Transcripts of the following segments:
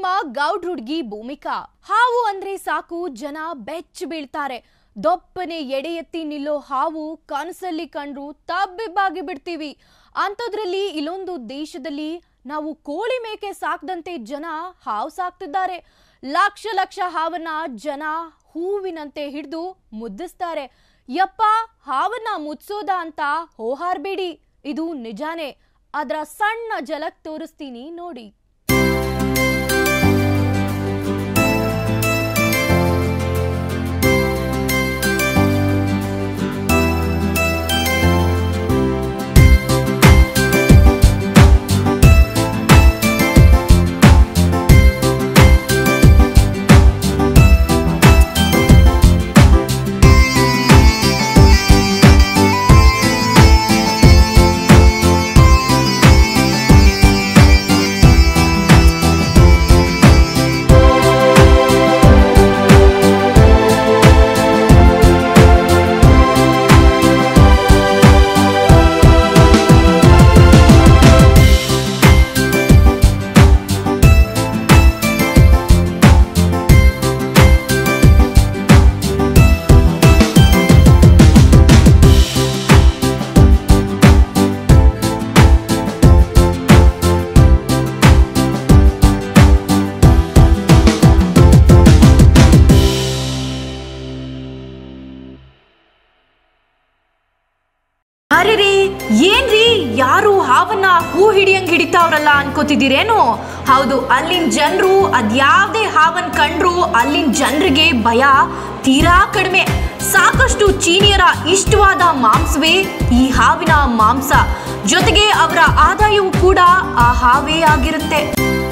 ನಮ್ಮ ಗೌಡ್ ಹುಡ್ಗಿ ಭೂಮಿಕಾ ಹಾವು ಅಂದ್ರೆ ಸಾಕು ಜನ ಬೆಚ್ಚ ಬೀಳ್ತಾರೆ ದೊಪ್ಪನೆ ಎಡೆ ಎತ್ತಿ ನಿಲ್ಲೋ ಹಾವು ಕನಸಲ್ಲಿ ಕಂಡ್ರು ತಬ್ಬಿಬ್ಬಾಗಿ ಬಿಡ್ತೀವಿ ಅಂಥದ್ರಲ್ಲಿ ಇಲ್ಲೊಂದು ದೇಶದಲ್ಲಿ ನಾವು ಕೋಳಿ ಮೇಕೆ ಸಾಕ್ದಂತೆ ಜನ ಹಾವು ಸಾಕ್ತಿದ್ದಾರೆ ಲಕ್ಷ ಲಕ್ಷ ಹಾವನ್ನ ಜನ ಹೂವಿನಂತೆ ಹಿಡಿದು ಮುದ್ದಿಸ್ತಾರೆ ಯಪ್ಪ ಹಾವನ್ನ ಮುಚ್ಚೋದ ಅಂತ ಹೋಹಾರ್ಬೇಡಿ ಇದು ನಿಜಾನೇ ಅದರ ಸಣ್ಣ ಜಲಕ್ ತೋರಿಸ್ತೀನಿ ನೋಡಿ ಅರೆ ರೀ ಏನ್ರಿ ಯಾರು ಹಾವನ್ನ ಹೂ ಹಿಡಿಯಂಗ್ ಹಿಡಿತಾವ್ರಲ್ಲ ಅನ್ಕೋತಿದ್ದೀರೇನು ಹೌದು ಅಲ್ಲಿನ ಜನರು ಅದ್ಯಾವ್ದೇ ಹಾವನ್ ಕಂಡ್ರು ಅಲ್ಲಿನ ಜನರಿಗೆ ಭಯ ತೀರಾ ಕಡಿಮೆ ಸಾಕಷ್ಟು ಚೀನಿಯರ ಇಷ್ಟವಾದ ಮಾಂಸವೇ ಈ ಹಾವಿನ ಮಾಂಸ ಜೊತೆಗೆ ಅವರ ಆದಾಯವೂ ಕೂಡ ಆ ಹಾವೇ ಆಗಿರುತ್ತೆ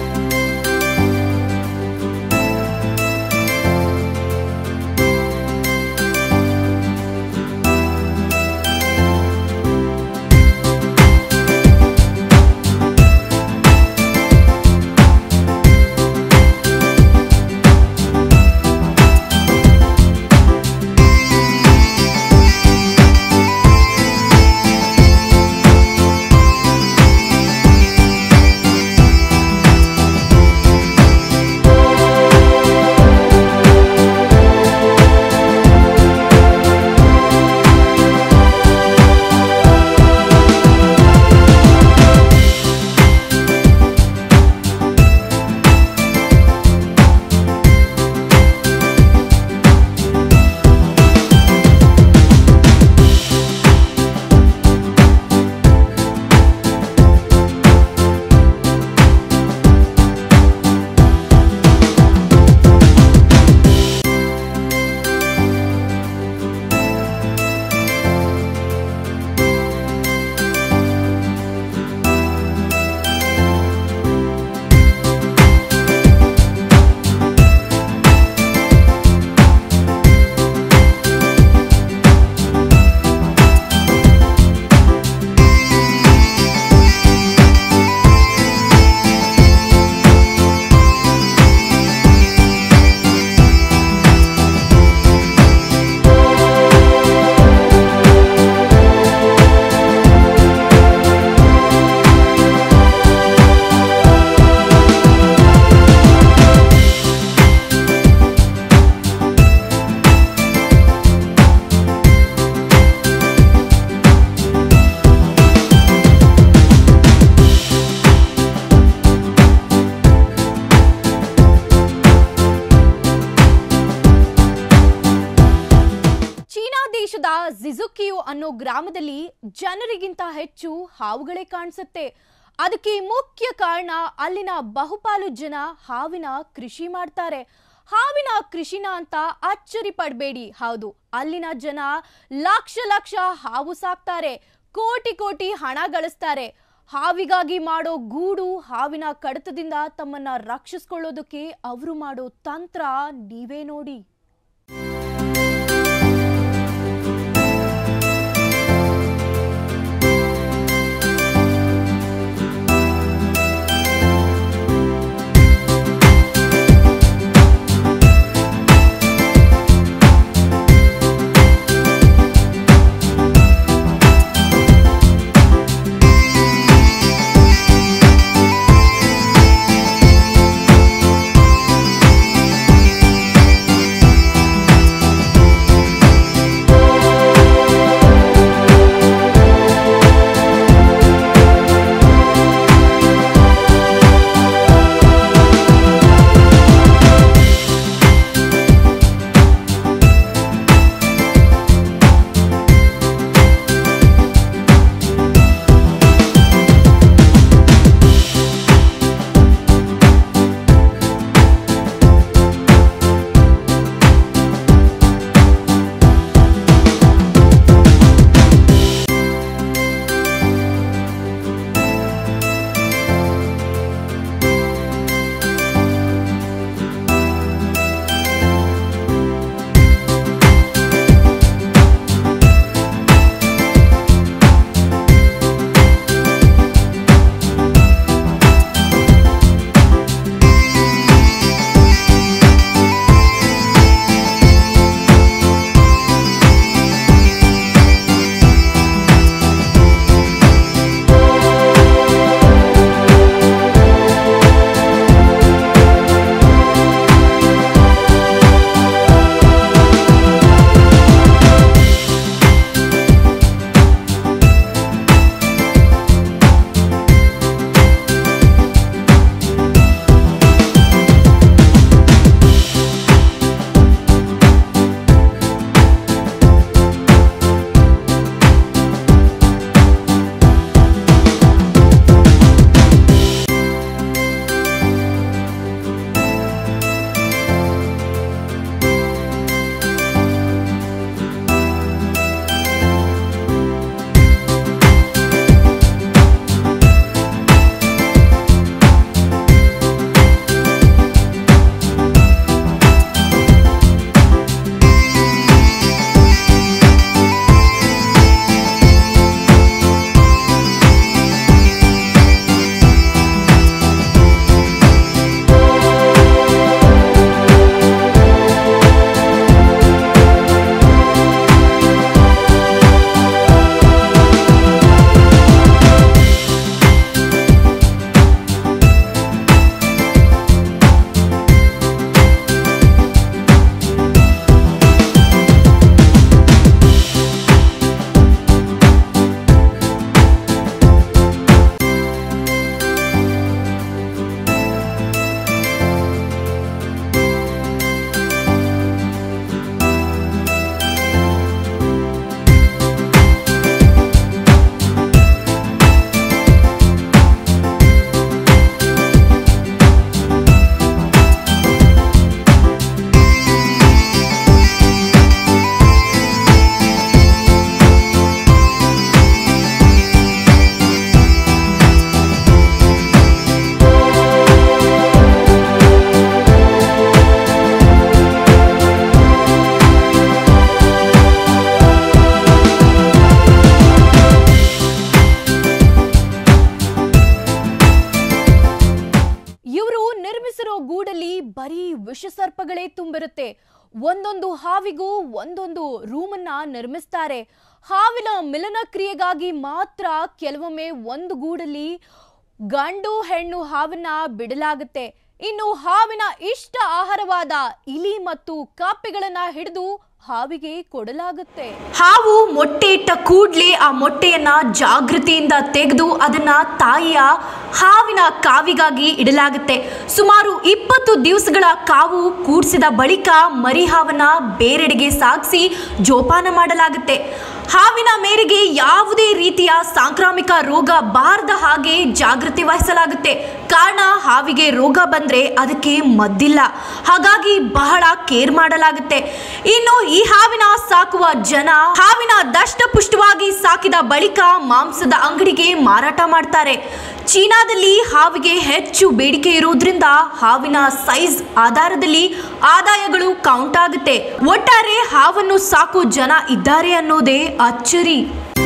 ಚೀನಾ ದೇಶದ ಜಿಜುಕಿಯು ಅನ್ನೋ ಗ್ರಾಮದಲ್ಲಿ ಜನರಿಗಿಂತ ಹೆಚ್ಚು ಹಾವುಗಳೇ ಕಾಣಿಸುತ್ತೆ ಅದಕ್ಕೆ ಮುಖ್ಯ ಕಾರಣ ಅಲ್ಲಿನ ಬಹುಪಾಲು ಜನ ಹಾವಿನ ಕೃಷಿ ಮಾಡ್ತಾರೆ ಹಾವಿನ ಕೃಷಿನ ಅಂತ ಅಚ್ಚರಿ ಪಡಬೇಡಿ ಹೌದು ಅಲ್ಲಿನ ಜನ ಲಕ್ಷ ಲಕ್ಷ ಹಾವು ಸಾಕ್ತಾರೆ ಕೋಟಿ ಕೋಟಿ ಹಣ ಗಳಿಸ್ತಾರೆ ಹಾವಿಗಾಗಿ ಮಾಡೋ ಗೂಡು ಹಾವಿನ ಕಡತದಿಂದ ತಮ್ಮನ್ನ ರಕ್ಷಿಸ್ಕೊಳ್ಳೋದಕ್ಕೆ ಅವರು ಮಾಡೋ ತಂತ್ರ ನೀವೇ ನೋಡಿ ಿ ವಿಷಸರ್ಪಗಳೇ ತುಂಬಿರುತ್ತೆ ಒಂದೊಂದು ಹಾವಿಗೂ ಒಂದೊಂದು ರೂಮನ್ನ ನಿರ್ಮಿಸ್ತಾರೆ ಹಾವಿನ ಮಿಲನ ಕ್ರಿಯೆಗಾಗಿ ಮಾತ್ರ ಕೆಲವೊಮ್ಮೆ ಒಂದು ಗೂಡಲ್ಲಿ ಗಂಡು ಹೆಣ್ಣು ಹಾವನ್ನ ಬಿಡಲಾಗುತ್ತೆ ಇನ್ನು ಹಾವಿನ ಇಷ್ಟ ಆಹಾರವಾದ ಇಲಿ ಮತ್ತು ಕಾಪೆಗಳನ್ನ ಹಿಡಿದು ಹಾವಿಗೆ ಕೊಡಲಾಗುತ್ತೆ ಹಾವು ಮೊಟ್ಟೆ ಇಟ್ಟ ಕೂಡ್ಲೆ ಆ ಮೊಟ್ಟೆಯನ್ನ ಜಾಗೃತಿಯಿಂದ ತೆಗೆದು ಅದನ್ನ ತಾಯಿಯ ಹಾವಿನ ಕಾವಿಗಾಗಿ ಇಡಲಾಗುತ್ತೆ ಸುಮಾರು ಇಪ್ಪತ್ತು ದಿವಸಗಳ ಕಾವು ಕೂಡಿಸಿದ ಬಳಿಕ ಮರಿ ಹಾವನ್ನ ಬೇರೆಡೆಗೆ ಸಾಗಿಸಿ ಜೋಪಾನ ಮಾಡಲಾಗುತ್ತೆ ಹಾವಿನ ಮೇರೆಗೆ ಯಾವುದೇ ರೀತಿಯ ಸಾಂಕ್ರಾಮಿಕ ರೋಗ ಬಾರದ ಹಾಗೆ ಜಾಗೃತಿ ವಹಿಸಲಾಗುತ್ತೆ ಕಾರಣ ಹಾವಿಗೆ ರೋಗ ಬಂದ್ರೆ ಅದಕ್ಕೆ ಮದ್ದಿಲ್ಲ ಹಾಗಾಗಿ ಬಹಳ ಕೇರ್ ಮಾಡಲಾಗುತ್ತೆ ಇನ್ನು ಈ ಹಾವಿನ ಸಾಕುವ ಜನ ಹಾವಿನ ದಷ್ಟಪುಷ್ಟವಾಗಿ ಸಾಕಿದ ಬಳಿಕ ಮಾಂಸದ ಅಂಗಡಿಗೆ ಮಾರಾಟ ಮಾಡ್ತಾರೆ ಚೀನಾದಲ್ಲಿ ಹಾವಿಗೆ ಹೆಚ್ಚು ಬೇಡಿಕೆ ಇರುವುದರಿಂದ ಹಾವಿನ ಸೈಜ್ ಆಧಾರದಲ್ಲಿ ಆದಾಯಗಳು ಕೌಂಟ್ ಆಗುತ್ತೆ ಒಟ್ಟಾರೆ ಹಾವನ್ನು ಸಾಕು ಜನ ಇದ್ದಾರೆ ಅನ್ನೋದೇ ಅಚ್ಚರಿ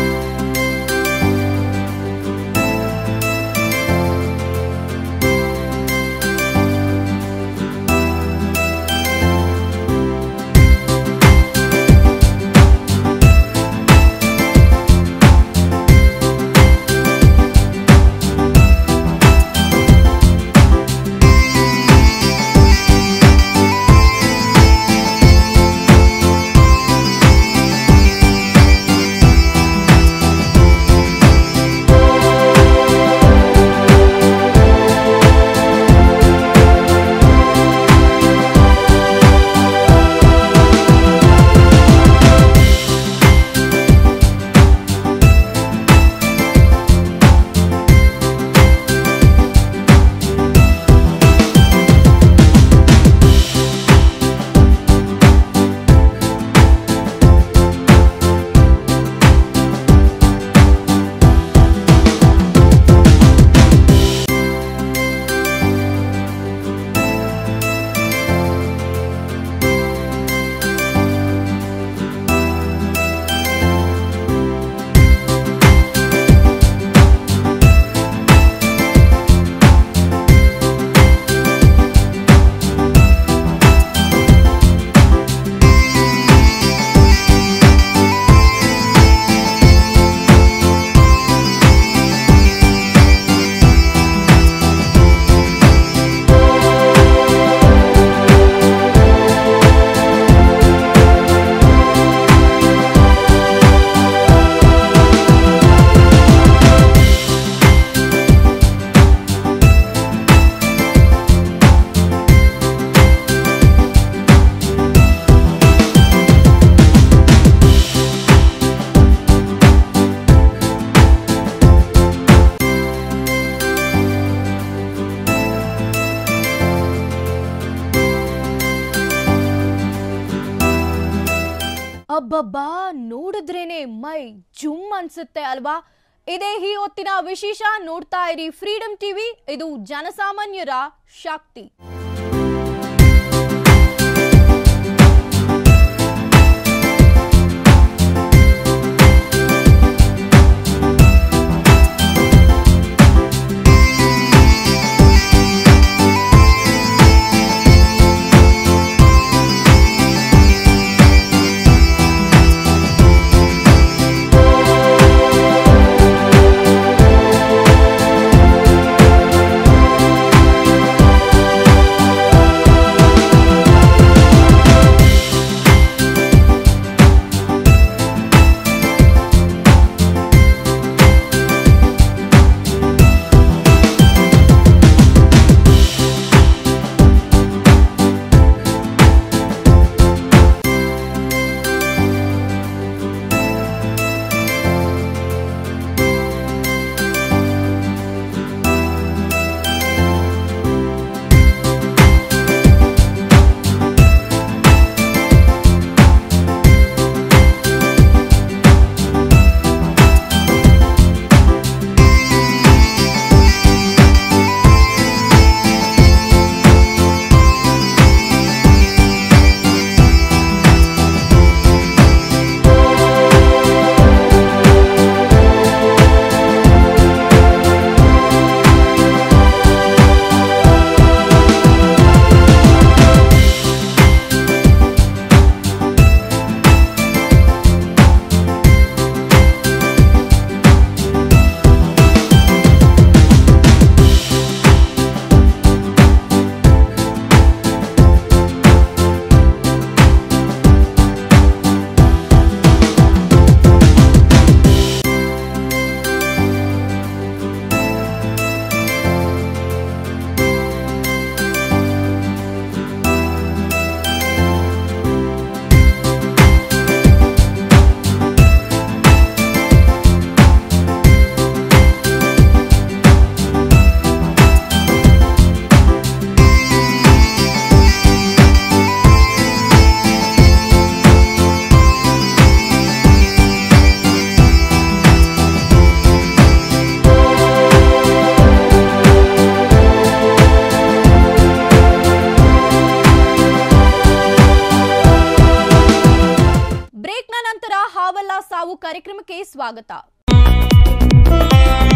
ಅಬ್ಬಬ್ಬಾ ನೋಡಿದ್ರೇನೆ ಮೈ ಜುಮ್ ಅನ್ಸುತ್ತೆ ಅಲ್ವಾ ಇದೇ ಈ ಹೊತ್ತಿನ ವಿಶೇಷ ನೋಡ್ತಾ ಇರಿ ಫ್ರೀಡಮ್ ಟಿವಿ ಇದು ಜನಸಾಮಾನ್ಯರ ಶಕ್ತಿ ಕಾರ್ಯಕ್ರಮಕ್ಕೆ ಸ್ವಾಗತ